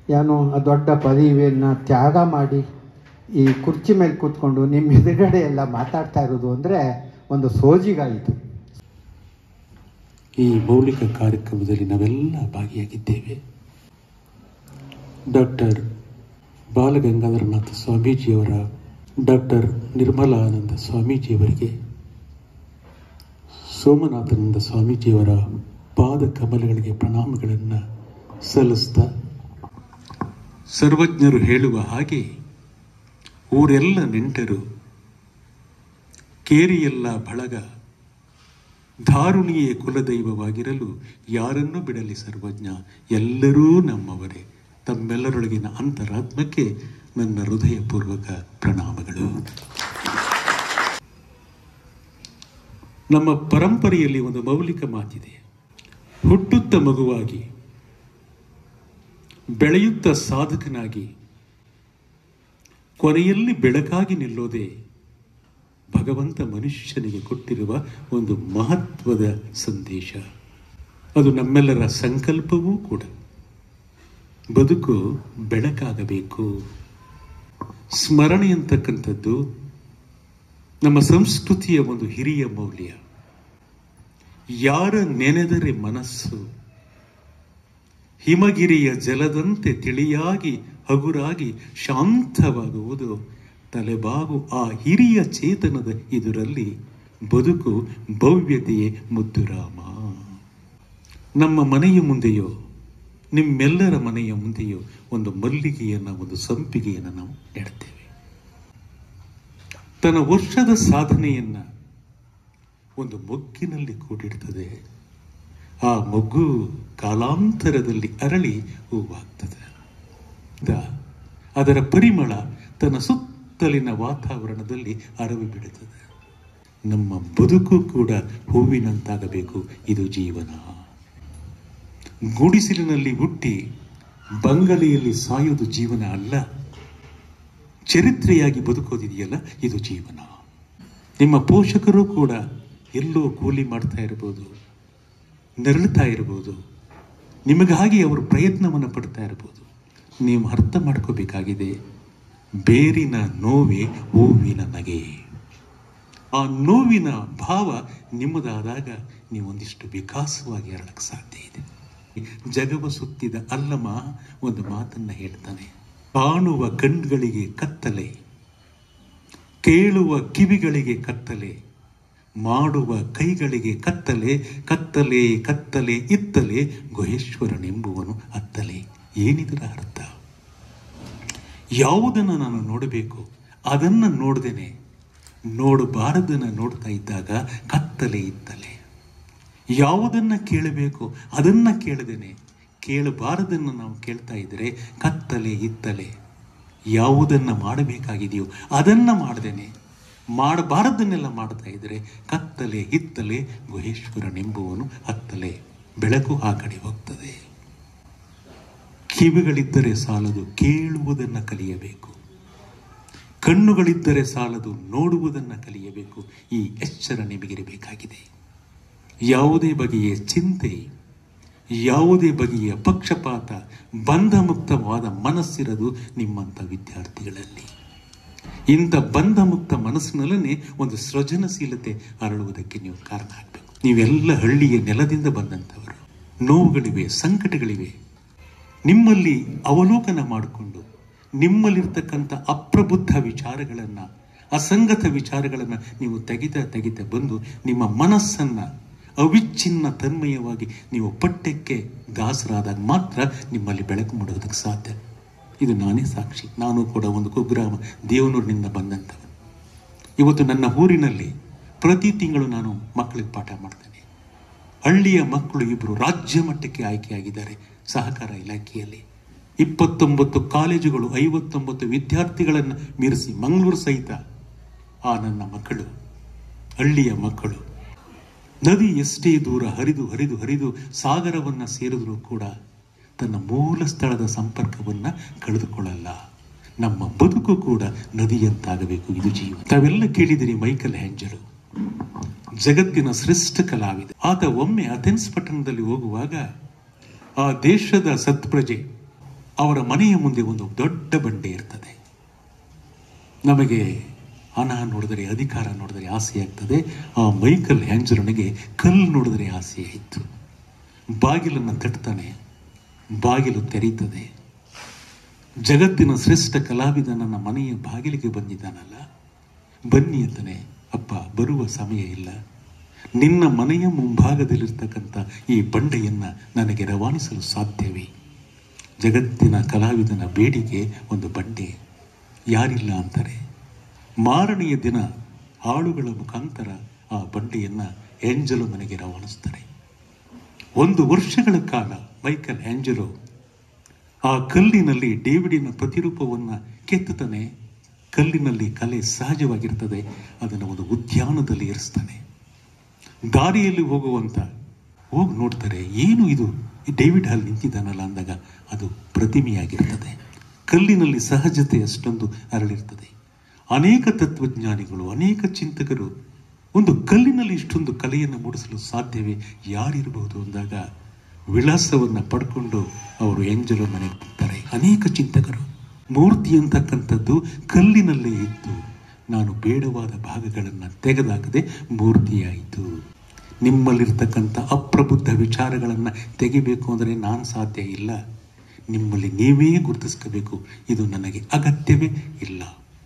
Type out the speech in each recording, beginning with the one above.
ಏನೋ ಆ ದೊಡ್ಡ ಪದವಿಯನ್ನು ತ್ಯಾಗ ಮಾಡಿ ಈ ಕುರ್ಚಿ ಮೇಲೆ ಕೂತ್ಕೊಂಡು ನಿಮ್ಮ ಎದುರುಗಡೆ ಎಲ್ಲ ಮಾತಾಡ್ತಾ ಇರೋದು ಅಂದರೆ ಒಂದು ಸೋಜಿಗಾಯಿತು ಈ ಮೌಲಿಕ ಕಾರ್ಯಕ್ರಮದಲ್ಲಿ ನಾವೆಲ್ಲ ಭಾಗಿಯಾಗಿದ್ದೇವೆ ಡಾಕ್ಟರ್ ಬಾಲಗಂಗಾಧರನಾಥ ಸ್ವಾಮೀಜಿಯವರ ಡಾಕ್ಟರ್ ನಿರ್ಮಲಾನಂದ ಸ್ವಾಮೀಜಿಯವರಿಗೆ ಸೋಮನಾಥಾನಂದ ಸ್ವಾಮೀಜಿಯವರ ಪಾದ ಕಮಲಗಳಿಗೆ ಪ್ರಣಾಮಗಳನ್ನು ಸಲ್ಲಿಸ್ತಾ ಸರ್ವಜ್ಞರು ಹೇಳುವ ಹಾಗೆ ಊರೆಲ್ಲ ನೆಂಟರು ಕೇರಿಯೆಲ್ಲ ಬಳಗ ಧಾರುಣಿಯೇ ಕುಲದೈವವಾಗಿರಲು ಯಾರನ್ನೂ ಬಿಡಲಿ ಸರ್ವಜ್ಞ ಎಲ್ಲರೂ ನಮ್ಮವರೇ ತಮ್ಮೆಲ್ಲರೊಳಗಿನ ಅಂತರಾತ್ಮಕ್ಕೆ ನನ್ನ ಹೃದಯಪೂರ್ವಕ ಪ್ರಣಾಮಗಳು ನಮ್ಮ ಪರಂಪರೆಯಲ್ಲಿ ಒಂದು ಮೌಲಿಕ ಮಾತಿದೆ ಹುಟ್ಟುತ್ತ ಮಗುವಾಗಿ ಬೆಳೆಯುತ್ತ ಸಾಧಕನಾಗಿ ಕೊನೆಯಲ್ಲಿ ಬೆಳಕಾಗಿ ನಿಲ್ಲೋದೇ ಭಗವಂತ ಮನುಷ್ಯನಿಗೆ ಕೊಟ್ಟಿರುವ ಒಂದು ಮಹತ್ವದ ಸಂದೇಶ ಅದು ನಮ್ಮೆಲ್ಲರ ಸಂಕಲ್ಪವೂ ಕೂಡ ಬದುಕು ಬೆಳಕಾಗಬೇಕು ಸ್ಮರಣೆ ಅಂತಕ್ಕಂಥದ್ದು ನಮ್ಮ ಸಂಸ್ಕೃತಿಯ ಒಂದು ಹಿರಿಯ ಮೌಲ್ಯ ಯಾರ ನೆನೆದರೆ ಮನಸ್ಸು ಹಿಮಗಿರಿಯ ಜಲದಂತೆ ತಿಳಿಯಾಗಿ ಹಗುರಾಗಿ ಶಾಂತವಾಗುವುದು ತಲೆಬಾಗು ಆ ಹಿರಿಯ ಚೇತನದ ಇದರಲ್ಲಿ ಬದುಕು ಭವ್ಯತೆಯೇ ಮುದ್ದುರಾಮ ನಮ್ಮ ಮನೆಯ ಮುಂದೆಯೋ ನಿಮ್ಮೆಲ್ಲರ ಮನೆಯ ಮುಂದೆಯೋ ಒಂದು ಮಲ್ಲಿಗೆಯನ್ನು ಒಂದು ಸಂಪಿಗೆಯನ್ನು ನಾವು ನೆಡ್ತೇವೆ ತನ್ನ ವರ್ಷದ ಸಾಧನೆಯನ್ನ ಒಂದು ಮೊಗ್ಗಿನಲ್ಲಿ ಕೂಡಿಡ್ತದೆ ಆ ಮೊಗ್ಗು ಕಾಲಾಂತರದಲ್ಲಿ ಅರಳಿ ಹೂವಾಗ್ತದೆ ದ- ಅದರ ಪರಿಮಳ ತನ್ನ ಸುತ್ತಲಿನ ವಾತಾವರಣದಲ್ಲಿ ಅರವಿ ಬಿಡುತ್ತದೆ ನಮ್ಮ ಬದುಕು ಕೂಡ ಹೂವಿನಂತಾಗಬೇಕು ಇದು ಜೀವನ ಗುಡಿಸಿಲಿನಲ್ಲಿ ಹುಟ್ಟಿ ಬಂಗಲೆಯಲ್ಲಿ ಸಾಯೋದು ಜೀವನ ಅಲ್ಲ ಚರಿತ್ರೆಯಾಗಿ ಬದುಕೋದಿದೆಯಲ್ಲ ಇದು ಜೀವನ ನಿಮ್ಮ ಪೋಷಕರು ಕೂಡ ಎಲ್ಲೋ ಕೂಲಿ ಮಾಡ್ತಾ ಇರ್ಬೋದು ನರಳುತ್ತಾ ಇರ್ಬೋದು ನಿಮಗಾಗಿ ಅವರು ಪ್ರಯತ್ನವನ್ನು ಪಡ್ತಾ ಇರ್ಬೋದು ನೀವು ಅರ್ಥ ಮಾಡ್ಕೋಬೇಕಾಗಿದೆ ಬೇರಿನ ನೋವೇ ಹೂವಿನ ನಗೆ ಆ ನೋವಿನ ಭಾವ ನಿಮ್ಮದಾದಾಗ ನೀವು ಒಂದಿಷ್ಟು ವಿಕಾಸವಾಗಿ ಅರಳಕ್ಕೆ ಸಾಧ್ಯ ಇದೆ ಜಗವ ಸುತ್ತಿದ ಅಲ್ಲಮ ಒಂದು ಮಾತನ್ನ ಹೇಳ್ತಾನೆ ಕಾಣುವ ಕಣ್ಗಳಿಗೆ ಕತ್ತಲೆ ಕೇಳುವ ಕಿವಿಗಳಿಗೆ ಕತ್ತಲೆ ಮಾಡುವ ಕೈಗಳಿಗೆ ಕತ್ತಲೆ ಕತ್ತಲೆ ಕತ್ತಲೆ ಇತ್ತಲೆ ಗುಹೇಶ್ವರನೆಂಬುವನು ಅತ್ತಲೆ ಏನಿದರ ಅರ್ಥ ಯಾವುದನ್ನು ನಾನು ನೋಡಬೇಕು ಅದನ್ನು ನೋಡ್ದೇನೆ ನೋಡಬಾರದನ್ನು ನೋಡ್ತಾ ಇದ್ದಾಗ ಕತ್ತಲೆ ಇತ್ತಲೆ ಯಾವುದನ್ನ ಕೇಳಬೇಕು ಅದನ್ನ ಕೇಳದೇನೆ ಕೇಳಬಾರದನ್ನು ನಾವು ಕೇಳ್ತಾ ಇದ್ದರೆ ಕತ್ತಲೆ ಇತ್ತಲೆ ಯಾವುದನ್ನ ಮಾಡಬೇಕಾಗಿದೆಯೋ ಅದನ್ನ ಮಾಡದೇನೆ ಮಾಡಬಾರದನ್ನೆಲ್ಲ ಮಾಡ್ತಾ ಇದ್ದರೆ ಕತ್ತಲೆ ಹಿತ್ತಲೆ ಗುಹೇಶ್ವರನೆಂಬುವನು ಹತ್ತಲೆ ಬೆಳಕು ಆ ಕಡೆ ಹೋಗ್ತದೆ ಕಿವಿಗಳಿದ್ದರೆ ಸಾಲದು ಕೇಳುವುದನ್ನು ಕಲಿಯಬೇಕು ಕಣ್ಣುಗಳಿದ್ದರೆ ಸಾಲದು ನೋಡುವುದನ್ನು ಕಲಿಯಬೇಕು ಈ ಎಚ್ಚರ ನಿಮಗಿರಬೇಕಾಗಿದೆ ಯಾವುದೇ ಬಗೆಯ ಚಿಂತೆ ಯಾವುದೇ ಬಗೆಯ ಪಕ್ಷಪಾತ ಬಂಧಮುಕ್ತವಾದ ಮನಸ್ಸಿರದು ನಿಮ್ಮಂಥ ವಿದ್ಯಾರ್ಥಿಗಳಲ್ಲಿ ಇಂಥ ಬಂಧಮುಕ್ತ ಮನಸ್ಸಿನಲ್ಲೇ ಒಂದು ಸೃಜನಶೀಲತೆ ಅರಳುವುದಕ್ಕೆ ನೀವು ಕಾರಣ ಆಗಬೇಕು ನೀವೆಲ್ಲ ಹಳ್ಳಿಯ ನೆಲದಿಂದ ಬಂದಂಥವರು ನೋವುಗಳಿವೆ ಸಂಕಟಗಳಿವೆ ನಿಮ್ಮಲ್ಲಿ ಅವಲೋಕನ ಮಾಡಿಕೊಂಡು ನಿಮ್ಮಲ್ಲಿರ್ತಕ್ಕಂಥ ಅಪ್ರಬುದ್ಧ ವಿಚಾರಗಳನ್ನು ಅಸಂಗತ ವಿಚಾರಗಳನ್ನು ನೀವು ತೆಗಿತಾ ತೆಗಿತಾ ಬಂದು ನಿಮ್ಮ ಮನಸ್ಸನ್ನು ಅವಿಚ್ಛಿನ್ನ ತನ್ಮಯವಾಗಿ ನೀವು ಪಠ್ಯಕ್ಕೆ ದಾಸರಾದಾಗ ಮಾತ್ರ ನಿಮ್ಮಲ್ಲಿ ಬೆಳಕು ಮೂಡುವುದಕ್ಕೆ ಸಾಧ್ಯ ಇದು ನಾನೇ ಸಾಕ್ಷಿ ನಾನು ಕೂಡ ಒಂದು ಕುಗ್ರಾಮ ದೇವನೂರಿನಿಂದ ಬಂದಂಥವನು ಇವತ್ತು ನನ್ನ ಊರಿನಲ್ಲಿ ಪ್ರತಿ ತಿಂಗಳು ನಾನು ಮಕ್ಕಳಿಗೆ ಪಾಠ ಮಾಡ್ತೇನೆ ಹಳ್ಳಿಯ ಮಕ್ಕಳು ಇಬ್ಬರು ರಾಜ್ಯ ಮಟ್ಟಕ್ಕೆ ಆಯ್ಕೆಯಾಗಿದ್ದಾರೆ ಸಹಕಾರ ಇಲಾಖೆಯಲ್ಲಿ ಇಪ್ಪತ್ತೊಂಬತ್ತು ಕಾಲೇಜುಗಳು ಐವತ್ತೊಂಬತ್ತು ವಿದ್ಯಾರ್ಥಿಗಳನ್ನು ಮೀರಿಸಿ ಮಂಗಳೂರು ಸಹಿತ ಆ ನನ್ನ ಮಕ್ಕಳು ಹಳ್ಳಿಯ ಮಕ್ಕಳು ನದಿ ಎಷ್ಟೇ ದೂರ ಹರಿದು ಹರಿದು ಹರಿದು ಸಾಗರವನ್ನು ಸೇರಿದರೂ ಕೂಡ ತನ್ನ ಮೂಲ ಸ್ಥಳದ ಸಂಪರ್ಕವನ್ನು ಕಳೆದುಕೊಳ್ಳಲ್ಲ ನಮ್ಮ ಬದುಕು ಕೂಡ ನದಿಯಂತಾಗಬೇಕು ಇದು ಜೀವ ತಾವೆಲ್ಲ ಕೇಳಿದಿರಿ ಮೈಕಲ್ ಹ್ಯಾಂಜಲು ಜಗತ್ತಿನ ಶ್ರೇಷ್ಠ ಕಲಾವಿದ ಆತ ಒಮ್ಮೆ ಅಥೆನ್ಸ್ ಪಟ್ಟಣದಲ್ಲಿ ಹೋಗುವಾಗ ಆ ದೇಶದ ಸತ್ಪ್ರಜೆ ಅವರ ಮನೆಯ ಮುಂದೆ ಒಂದು ದೊಡ್ಡ ಬಂಡೆ ಇರ್ತದೆ ನಮಗೆ ಹಣ ನೋಡಿದರೆ ಅಧಿಕಾರ ನೋಡಿದರೆ ಆಸೆ ಆಗ್ತದೆ ಆ ಮೈಕಲ್ ಹ್ಯಾಂಜರನಿಗೆ ಕಲ್ಲು ನೋಡಿದರೆ ಆಸೆ ಆಯಿತು ಬಾಗಿಲನ್ನು ತಟ್ತಾನೆ ಬಾಗಿಲು ತೆರೀತದೆ ಜಗತ್ತಿನ ಶ್ರೇಷ್ಠ ಕಲಾವಿದ ನನ್ನ ಮನೆಯ ಬಾಗಿಲಿಗೆ ಬಂದಿದ್ದಾನಲ್ಲ ಬನ್ನಿ ಅಂತಾನೆ ಅಪ್ಪ ಬರುವ ಸಮಯ ಇಲ್ಲ ನಿನ್ನ ಮನೆಯ ಮುಂಭಾಗದಲ್ಲಿರ್ತಕ್ಕಂಥ ಈ ಬಂಡೆಯನ್ನ ನನಗೆ ರವಾನಿಸಲು ಸಾಧ್ಯವೇ ಜಗತ್ತಿನ ಕಲಾವಿದನ ಬೇಡಿಕೆ ಒಂದು ಬಂಡೆ ಯಾರಿಲ್ಲ ಅಂತಾರೆ ಮಾರನೆಯ ದಿನ ಆಳುಗಳ ಮುಖಾಂತರ ಆ ಬಂಡೆಯನ್ನ ಏಂಜಲು ಮನೆಗೆ ರವಾನಿಸ್ತಾರೆ ಒಂದು ವರ್ಷಗಳ ಕಾಲ ಮೈಕಲ್ ಆಂಜಲೋ ಆ ಕಲ್ಲಿನಲ್ಲಿ ಡೇವಿಡಿನ ಪ್ರತಿರೂಪವನ್ನ ಕೆತ್ತುತ್ತಾನೆ ಕಲ್ಲಿನಲ್ಲಿ ಕಲೆ ಸಹಜವಾಗಿರ್ತದೆ ಅದನ್ನು ಒಂದು ಉದ್ಯಾನದಲ್ಲಿ ಇರಿಸ್ತಾನೆ ದಾರಿಯಲ್ಲಿ ಹೋಗುವಂತ ಹೋಗಿ ನೋಡ್ತಾರೆ ಏನು ಇದು ಈ ಡೇವಿಡ್ ಹಾಲ್ ನಿಂತಿದ್ದಾನಲ್ಲ ಅಂದಾಗ ಅದು ಪ್ರತಿಮೆಯಾಗಿರ್ತದೆ ಕಲ್ಲಿನಲ್ಲಿ ಸಹಜತೆ ಅಷ್ಟೊಂದು ಅರಳಿರ್ತದೆ ಅನೇಕ ತತ್ವಜ್ಞಾನಿಗಳು ಅನೇಕ ಚಿಂತಕರು ಒಂದು ಕಲ್ಲಿನಲ್ಲಿ ಇಷ್ಟೊಂದು ಕಲೆಯನ್ನು ಮೂಡಿಸಲು ಸಾಧ್ಯವೇ ಯಾರಿರಬಹುದು ಅಂದಾಗ ವಿಳಾಸವನ್ನ ಪಡ್ಕೊಂಡು ಅವರು ಎಂಜಲು ಮನೆಗೆ ಬರ್ತಾರೆ ಅನೇಕ ಚಿಂತಕರು ಮೂರ್ತಿ ಅಂತಕ್ಕಂಥದ್ದು ಕಲ್ಲಿನಲ್ಲೇ ಇತ್ತು ನಾನು ಬೇಡವಾದ ಭಾಗಗಳನ್ನು ತೆಗೆದಾಕದೆ ಮೂರ್ತಿಯಾಯಿತು ನಿಮ್ಮಲ್ಲಿರ್ತಕ್ಕಂಥ ಅಪ್ರಬುದ್ಧ ವಿಚಾರಗಳನ್ನು ತೆಗಿಬೇಕು ಅಂದರೆ ನಾನು ಸಾಧ್ಯ ಇಲ್ಲ ನಿಮ್ಮಲ್ಲಿ ನೀವೇ ಗುರುತಿಸ್ಕೋಬೇಕು ಇದು ನನಗೆ ಅಗತ್ಯವೇ ಇಲ್ಲ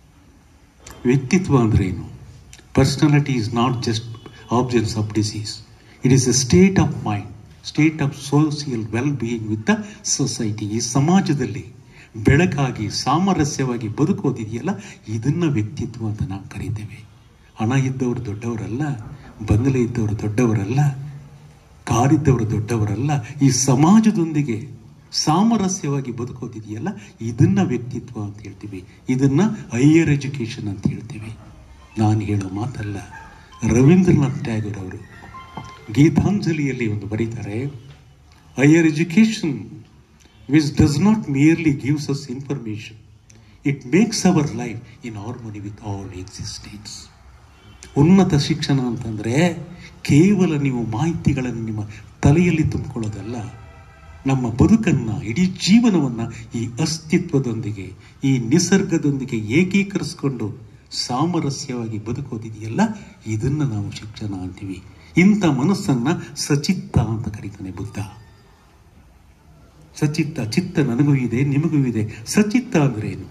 ವ್ಯಕ್ತಿತ್ವ ಅಂದ್ರೆ ಏನು personality is not just objects of disease it is a state of mind state of social well being with the society ಈ ಸಮಾಜದಲ್ಲಿ ಬೆಳಕಾಗಿ ಸಾಮರಸ್ಯವಾಗಿ ಬದುಕೋದಿದೆಯಲ್ಲ ಇದನ್ನ ವ್ಯಕ್ತಿತ್ವ ಅಂತ ನಾವು ಕರೀತೇವೆ ಹಣ ಇದ್ದವರು ದೊಡ್ಡವರಲ್ಲ ಬಂಗಲೆ ಇದ್ದವರು ದೊಡ್ಡವರಲ್ಲ ಕಾರಿದ್ದವರು ದೊಡ್ಡವರಲ್ಲ ಈ ಸಮಾಜದೊಂದಿಗೆ ಸಾಮರಸ್ಯವಾಗಿ ಬದುಕೋದಿದೆಯಲ್ಲ ಇದನ್ನ ವ್ಯಕ್ತಿತ್ವ ಅಂತ ಹೇಳ್ತೀವಿ ಇದನ್ನ ಹೈಯರ್ ಎಜುಕೇಶನ್ ಅಂತ ಹೇಳ್ತೀವಿ ನಾನು ಹೇಳೋ ಮಾತಲ್ಲ ರವೀಂದ್ರನಾಥ್ ಟ್ಯಾಗೋರ್ ಅವರು ಗೀತಾಂಜಲಿಯಲ್ಲಿ ಒಂದು ಬರೀತಾರೆ higher education which does not merely gives us information it makes our life in harmony with all existence ಉನ್ನತ ಶಿಕ್ಷಣ ಅಂತಂದ್ರೆ ಕೇವಲ ನೀವು ಮಾಹಿತಿಗಳನ್ನು ನಿಮ್ಮ ತಲೆಯಲ್ಲಿ ತುಂಬಿಕೊಳ್ಳೋದಲ್ಲ ನಮ್ಮ ಬದುಕನ್ನ ಇಡೀ ಜೀವನವನ್ನ ಈ ಅಸ್ತಿತ್ವದೊಂದಿಗೆ ಈ ನಿಸರ್ಗದೊಂದಿಗೆ ಏಕೀಕರಿಸಿಕೊಂಡು ಸಾಮರಸ್ಯವಾಗಿ ಬದುಕೋದಿದೆಯಲ್ಲ ಇದನ್ನ ನಾವು ಶಿಕ್ಷಣ ಅಂತೀವಿ ಇಂಥ ಮನಸ್ಸನ್ನ ಸಚಿತ್ತ ಅಂತ ಕರೀತಾನೆ ಬುದ್ಧ ಸಚಿತ್ತ ಚಿತ್ತ ನನಗೂ ಇದೆ ನಿಮಗೂ ಇದೆ ಸಚಿತ್ತ ಅಂದ್ರೆ ಏನು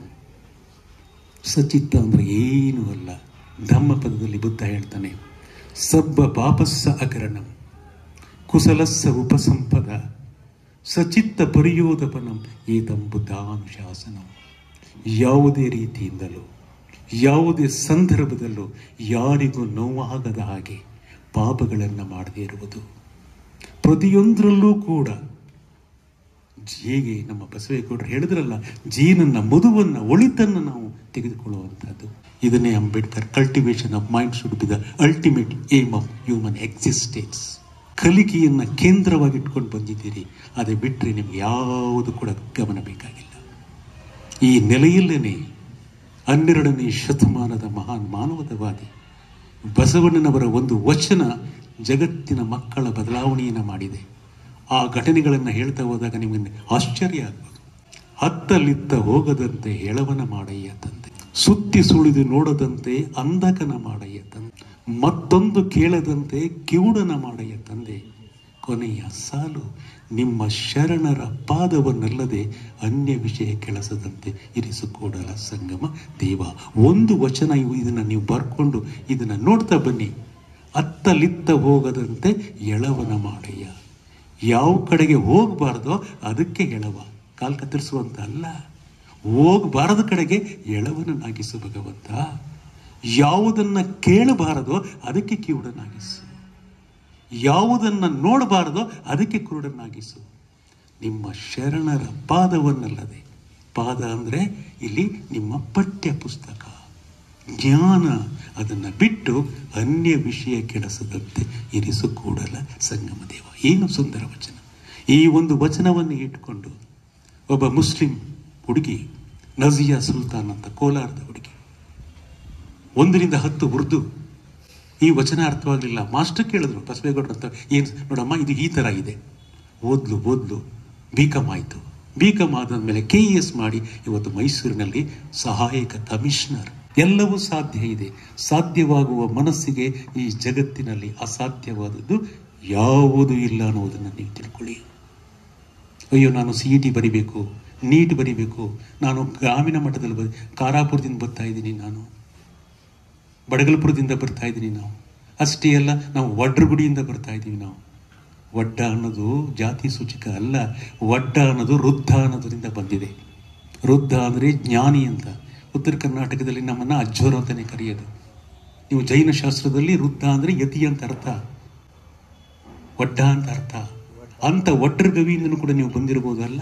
ಸಚಿತ್ತ ಅಂದ್ರೆ ಏನು ಅಲ್ಲ ಧಮ್ಮಪದದಲ್ಲಿ ಬುದ್ಧ ಹೇಳ್ತಾನೆ ಸಬ್ಬ ಪಾಪಸ್ಸ ಅಕರಣಂ ಕುಶಲಸ್ಸ ಉಪಸಂಪದ ಸಚಿತ್ತ ಪರಿಯೋದಪನಂ ಏತಂ ಬುದ್ಧಾನುಶಾಸನಂ ಯಾವುದೇ ರೀತಿಯಿಂದಲೂ ಯಾವುದೇ ಸಂದರ್ಭದಲ್ಲೂ ಯಾರಿಗೂ ನೋವಾಗದ ಹಾಗೆ ಪಾಪಗಳನ್ನು ಮಾಡದೇ ಇರುವುದು ಪ್ರತಿಯೊಂದರಲ್ಲೂ ಕೂಡ ಹೇಗೆ ನಮ್ಮ ಬಸವೇಗೌಡರು ಹೇಳಿದ್ರಲ್ಲ ಜೀನನ್ನ ಮಧುವನ್ನ ಒಳಿತನ್ನ ನಾವು ತೆಗೆದುಕೊಳ್ಳುವಂಥದ್ದು ಇದನ್ನೇ Ambedkar cultivation of mind should be the ultimate aim of human existence ಕಲಿಕೆಯನ್ನ ಕೇಂದ್ರವಾಗಿ ಇಟ್ಕೊಂಡು ಬಂದಿದ್ದೀರಿ ಅದೇ ಬಿಟ್ಟರೆ ನಿಮ್ಗೆ ಯಾವುದು ಕೂಡ ಗಮನ ಬೇಕಾಗಿಲ್ಲ ಈ ನೆಲೆಯಲ್ಲೇನೆ ಹನ್ನೆರಡನೇ ಶತಮಾನದ ಮಹಾನ್ ಮಾನವತಾವಾದಿ ಬಸವಣ್ಣನವರ ಒಂದು ವಚನ ಜಗತ್ತಿನ ಮಕ್ಕಳ ಬದಲಾವಣೆಯನ್ನು ಮಾಡಿದೆ ಆ ಘಟನೆಗಳನ್ನು ಹೇಳ್ತಾ ಹೋದಾಗ ನಿಮಗೆ ಆಶ್ಚರ್ಯ ಆಗ್ಬೋದು ಹತ್ತಲಿತ್ತ ಹೋಗದಂತೆ ಎಳವನ ಮಾಡಯ್ಯ ತಂದೆ ಸುತ್ತಿ ಸುಳಿದು ನೋಡದಂತೆ ಅಂಧಕನ ಮಾಡಯ್ಯ ತಂದೆ ಮತ್ತೊಂದು ಕೇಳದಂತೆ ಕಿವುಡನ ಮಾಡಯ್ಯ ತಂದೆ ಕೊನೆಯ ಸಾಲು ನಿಮ್ಮ ಶರಣರ ಪಾದವನ್ನಲ್ಲದೆ ಅನ್ಯ ವಿಷಯ ಕೆಲಸದಂತೆ ಇರಿಸಿಕೊಡಲ ಸಂಗಮ ದೇವ ಒಂದು ವಚನ ಇವು ಇದನ್ನ ನೀವು ಬರ್ಕೊಂಡು ಇದನ್ನ ನೋಡ್ತಾ ಬನ್ನಿ ಅತ್ತಲಿತ್ತ ಹೋಗದಂತೆ ಎಳವನ ಮಾಡಯ್ಯ ಯಾವ ಕಡೆಗೆ ಹೋಗಬಾರ್ದೋ ಅದಕ್ಕೆ ಎಳವ ಕಾಲ್ ಕತ್ತರಿಸುವಂತ ಅಲ್ಲ ಹೋಗಬಾರದ ಕಡೆಗೆ ಎಳವನನ್ನಾಗಿಸು ಭಗವಂತ ಯಾವುದನ್ನ ಕೇಳಬಾರದೋ ಅದಕ್ಕೆ ಕಿವುಡನಾಗಿಸು ಯಾವುದನ್ನ ನೋಡಬಾರದೋ ಅದಕ್ಕೆ ಕುರುಡನಾಗಿಸು ನಿಮ್ಮ ಶರಣರ ಪಾದವನ್ನಲ್ಲದೆ ಪಾದ ಅಂದ್ರೆ ಇಲ್ಲಿ ನಿಮ್ಮ ಪಠ್ಯ ಪುಸ್ತಕ ಜ್ಞಾನ ಅದನ್ನು ಬಿಟ್ಟು ಅನ್ಯ ವಿಷಯ ಕೆಡಿಸದಂತೆ ಇರಿಸು ಕೂಡಲ ಸಂಗಮ ದೇವ ಏನು ಸುಂದರ ವಚನ ಈ ಒಂದು ವಚನವನ್ನು ಇಟ್ಟುಕೊಂಡು ಒಬ್ಬ ಮುಸ್ಲಿಂ ಹುಡುಗಿ ನಜಿಯಾ ಸುಲ್ತಾನ್ ಅಂತ ಕೋಲಾರದ ಹುಡುಗಿ ಒಂದರಿಂದ ಹತ್ತು ಉರ್ದು ಈ ವಚನ ಅರ್ಥವಾಗಲಿಲ್ಲ ಮಾಸ್ಟರ್ ಕೇಳಿದ್ರು ಬಸವೇಗೌಡರು ಅಂತ ಏನು ನೋಡಮ್ಮ ಇದು ಈ ಥರ ಇದೆ ಓದ್ಲು ಓದ್ಲು ಬಿ ಕಾಮ್ ಆಯಿತು ಬಿ ಕಾಮ್ ಆದಮೇಲೆ ಕೆ ಇ ಎಸ್ ಮಾಡಿ ಇವತ್ತು ಮೈಸೂರಿನಲ್ಲಿ ಸಹಾಯಕ ಕಮಿಷನರ್ ಎಲ್ಲವೂ ಸಾಧ್ಯ ಇದೆ ಸಾಧ್ಯವಾಗುವ ಮನಸ್ಸಿಗೆ ಈ ಜಗತ್ತಿನಲ್ಲಿ ಅಸಾಧ್ಯವಾದದ್ದು ಯಾವುದೂ ಇಲ್ಲ ಅನ್ನೋದನ್ನು ನೀವು ತಿಳ್ಕೊಳ್ಳಿ ಅಯ್ಯೋ ನಾನು ಸಿ ಇ ಟಿ ಬರಿಬೇಕು ನೀಟ್ ಬರಿಬೇಕು ನಾನು ಗ್ರಾಮೀಣ ಮಟ್ಟದಲ್ಲಿ ಬ ಕಾರಾಪುರದಿಂದ ಬರ್ತಾ ಇದ್ದೀನಿ ನಾನು ಬಡಗಲ್ಪುರದಿಂದ ಬರ್ತಾ ಇದ್ದೀನಿ ನಾವು ಅಷ್ಟೇ ಅಲ್ಲ ನಾವು ವಡ್ರಗುಡಿಯಿಂದ ಬರ್ತಾ ಇದ್ದೀವಿ ನಾವು ವಡ್ಡ ಅನ್ನೋದು ಜಾತಿ ಸೂಚಕ ಅಲ್ಲ ವಡ್ಡ ಅನ್ನೋದು ವೃದ್ಧ ಅನ್ನೋದರಿಂದ ಬಂದಿದೆ ವೃದ್ಧ ಅಂದರೆ ಜ್ಞಾನಿ ಅಂತ ಉತ್ತರ ಕರ್ನಾಟಕದಲ್ಲಿ ನಮ್ಮನ್ನು ಅಜ್ಜೋರು ಅಂತಲೇ ಕರೆಯೋದು ನೀವು ಜೈನ ಶಾಸ್ತ್ರದಲ್ಲಿ ವೃದ್ಧ ಅಂದರೆ ಯತಿ ಅಂತ ಅರ್ಥ ಒಡ್ಡ ಅಂತ ಅರ್ಥ ಅಂತ ಒಡ್ರ ಗವಿಯಿಂದನೂ ಕೂಡ ನೀವು ಬಂದಿರಬಹುದಲ್ಲ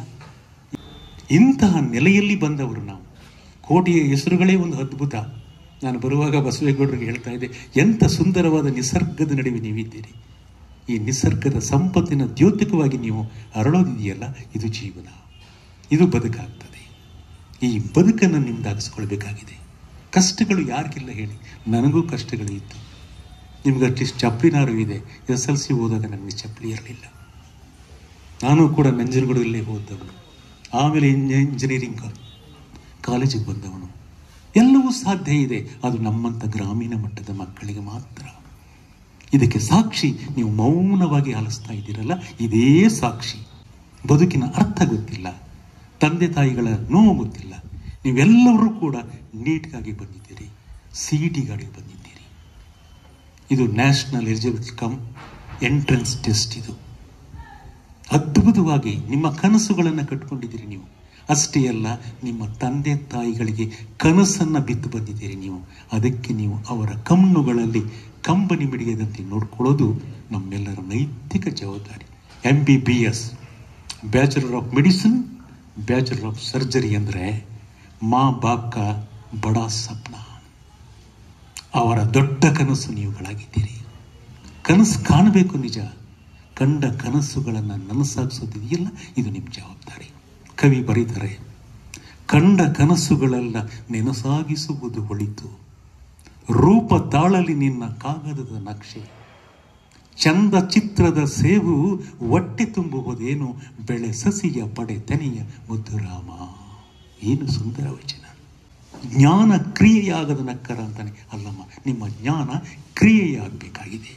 ಇಂತಹ ನೆಲೆಯಲ್ಲಿ ಬಂದವರು ನಾವು ಕೋಟೆಯ ಹೆಸರುಗಳೇ ಒಂದು ಅದ್ಭುತ ನಾನು ಬರುವಾಗ ಬಸವೇಗೌಡರಿಗೆ ಹೇಳ್ತಾ ಇದ್ದೆ ಎಂಥ ಸುಂದರವಾದ ನಿಸರ್ಗದ ನಡುವೆ ನೀವಿದ್ದೀರಿ ಈ ನಿಸರ್ಗದ ಸಂಪತ್ತಿನ ದ್ಯೋತಕವಾಗಿ ನೀವು ಅರಳೋದಿದೆಯಲ್ಲ ಇದು ಜೀವನ ಇದು ಬದುಕಾಗ್ತದೆ ಈ ಬದುಕನ್ನು ನಿಮ್ದಾಗಿಸ್ಕೊಳ್ಬೇಕಾಗಿದೆ ಕಷ್ಟಗಳು ಯಾರಿಗಿಲ್ಲ ಹೇಳಿ ನನಗೂ ಕಷ್ಟಗಳು ಇತ್ತು ನಿಮ್ಗೆ ಅಟ್ಲೀಸ್ಟ್ ಚಪ್ಪಲಿನಾರು ಇದೆ ಎಸ್ ಎಲ್ ಸಿ ಓದಾಗ ನನಗೆ ಚಪ್ಪಲಿ ಇರಲಿಲ್ಲ ನಾನು ಕೂಡ ನಂಜನಗೂಡಲ್ಲೇ ಓದ್ದವನು ಆಮೇಲೆ ಇಂಜಿನಿಯರಿಂಗ್ ಕಾಲೇಜಿಗೆ ಬಂದವನು ಎಲ್ಲವೂ ಸಾಧ್ಯ ಇದೆ ಅದು ನಮ್ಮಂಥ ಗ್ರಾಮೀಣ ಮಟ್ಟದ ಮಕ್ಕಳಿಗೆ ಮಾತ್ರ ಇದಕ್ಕೆ ಸಾಕ್ಷಿ ನೀವು ಮೌನವಾಗಿ ಆಲಿಸ್ತಾ ಇದ್ದೀರಲ್ಲ ಇದೇ ಸಾಕ್ಷಿ ಬದುಕಿನ ಅರ್ಥ ಗೊತ್ತಿಲ್ಲ ತಂದೆ ತಾಯಿಗಳ ನೋವು ಗೊತ್ತಿಲ್ಲ ನೀವೆಲ್ಲರೂ ಕೂಡ ನೀಟ್ಗಾಗಿ ಬಂದಿದ್ದೀರಿ ಸಿ ಇ ಟಿಗಾಗಿ ಬಂದಿದ್ದೀರಿ ಇದು national eligibility cum entrance test ಇದು ಅದ್ಭುತವಾಗಿ ನಿಮ್ಮ ಕನಸುಗಳನ್ನು ಕಟ್ಕೊಂಡಿದ್ದೀರಿ ನೀವು ಅಷ್ಟೇ ಅಲ್ಲ ನಿಮ್ಮ ತಂದೆ ತಾಯಿಗಳಿಗೆ ಕನಸನ್ನು ಬಿತ್ತು ಬಂದಿದ್ದೀರಿ ನೀವು ಅದಕ್ಕೆ ನೀವು ಅವರ ಕಣ್ಣುಗಳಲ್ಲಿ ಕಂಬನಿ ಮಿಡಿಯದಂತೆ ನೋಡ್ಕೊಳ್ಳೋದು ನಮ್ಮೆಲ್ಲರ ನೈತಿಕ ಜವಾಬ್ದಾರಿ M B B S bachelor of medicine bachelor of surgery ಅಂದರೆ ಮಾ ಬಾಪ್ಕ ಬಡ ಸಪ್ನ ಅವರ ದೊಡ್ಡ ಕನಸು ನೀವುಗಳಾಗಿದ್ದೀರಿ ಕನಸು ಕಾಣಬೇಕು ನಿಜ ಕಂಡ ಕನಸುಗಳನ್ನು ನನಸಾಗಿಸೋದಿದೆಯಲ್ಲ ಇದು ನಿಮ್ಮ ಜವಾಬ್ದಾರಿ ಕವಿ ಬರೀತಾರೆ ಕಂಡ ಕನಸುಗಳೆಲ್ಲ ನೆನಸಾಗಿಸುವುದು ಒಳಿತು ರೂಪ ತಾಳಲಿ ನಿನ್ನ ಕಾಗದದ ನಕ್ಷೆ ಚಂದ ಚಿತ್ರದ ಸೇವು ಹೊಟ್ಟೆ ತುಂಬುವುದೇನು ಬೆಳೆ ಸಸಿಯ ಪಡೆ ತೆನೆಯ ಮುದ್ದುರಾಮ ಏನು ಸುಂದರ ವಚನ ಜ್ಞಾನ ಕ್ರಿಯೆಯಾಗದ ನಕ್ಕರ ಅಂತಾನೆ ಅಲ್ಲಮ್ಮ ನಿಮ್ಮ ಜ್ಞಾನ ಕ್ರಿಯೆಯಾಗಬೇಕಾಗಿದೆ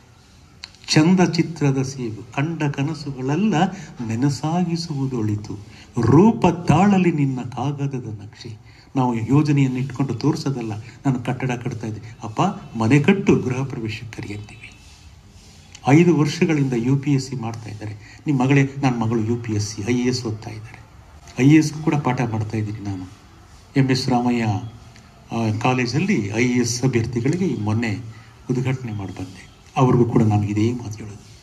ಚಂದ ಚಿತ್ರದ ಸೇವು ಕಂಡ ಕನಸುಗಳೆಲ್ಲ ನೆನಸಾಗಿಸುವುದೊಳಿತು ರೂಪ ತಾಳಲಿ ನಿನ್ನ ಕಾಗದದ ನಕ್ಷೆ ನಾವು ಯೋಜನೆಯನ್ನು ಇಟ್ಕೊಂಡು ತೋರಿಸೋದಲ್ಲ ನಾನು ಕಟ್ಟಡ ಕಟ್ತಾ ಇದ್ದೆ ಅಪ್ಪ ಮನೆ ಕಟ್ಟು ಗೃಹ ಪ್ರವೇಶಕ್ಕೆ ಕರೆಯಂತೀವಿ ಐದು ವರ್ಷಗಳಿಂದ ಯು ಪಿ ಎಸ್ ಸಿ ಮಾಡ್ತಾ ಇದ್ದಾರೆ ನಿಮ್ಮ ಮಗಳೇ ನನ್ನ ಮಗಳು U P S C I A S ಓದ್ತಾ ಇದ್ದಾರೆ ಐ ಎ ಎಸ್ ಕೂಡ ಪಾಠ ಮಾಡ್ತಾ ಇದ್ದೀನಿ ನಾನು ಎಂ ಎಸ್ ರಾಮಯ್ಯ ಆ, ಕಾಲೇಜಲ್ಲಿ ಐ ಎ ಎಸ್ ಅಭ್ಯರ್ಥಿಗಳಿಗೆ ಈ ಮೊನ್ನೆ ಉದ್ಘಾಟನೆ ಮಾಡಿ ಬಂದೆ ಅವ್ರಿಗೂ ಕೂಡ ನಾನು ಇದೇ ಮಾತು ಹೇಳೋದು